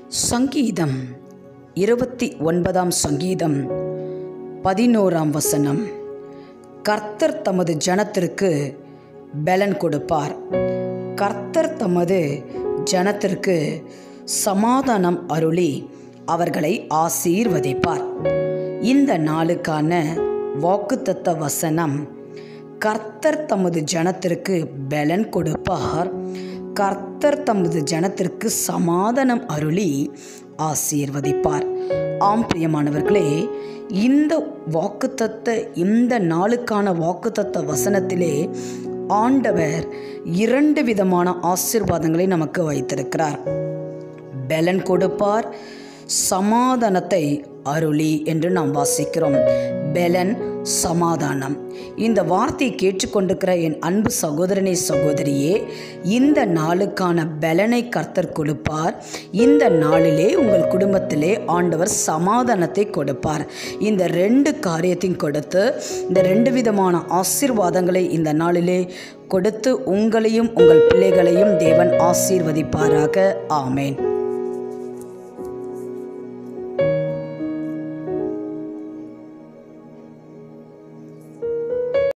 சங்கீதம் இருபத்தி ஒன்பதாம் சங்கீதம் பதினோராம் வசனம் கர்த்தர் தமது ஜனத்திற்கு பலன் கொடுப்பார் கர்த்தர் தமது ஜனத்திற்கு சமாதானம் அருளி அவர்களை ஆசீர்வதிப்பார் இந்த நாளுக்கான வாக்குத்தத்த வசனம் கர்த்தர் தமது ஜனத்திற்கு பலன் கொடுப்பார் கர்த்தர் தமது ஜனத்திற்கு சமாதானம் அருளி ஆசீர்வதிப்பார் ஆம் பிரியமானவர்களே இந்த வாக்குத்தத்த இந்த நாளுக்கான வாக்குத்தத்த வசனத்திலே ஆண்டவர் இரண்டு விதமான ஆசீர்வாதங்களை நமக்கு வைத்திருக்கிறார் பலன் கொடுப்பார் சமாதானத்தை அருளி என்று நாம் வாசிக்கிறோம் பலன் சமாதானம் இந்த வார்த்தையை கேட்டுக்கொண்டிருக்கிற என் அன்பு சகோதரனே சகோதரியே இந்த நாளுக்கான பலனை கர்த்தர் கொடுப்பார் இந்த நாளிலே உங்கள் குடும்பத்திலே ஆண்டவர் சமாதானத்தை கொடுப்பார் இந்த ரெண்டு காரியத்தையும் கொடுத்து இந்த ரெண்டு விதமான ஆசீர்வாதங்களை இந்த நாளிலே கொடுத்து உங்களையும் உங்கள் பிள்ளைகளையும் தேவன் ஆசீர்வதிப்பாராக ஆமேன்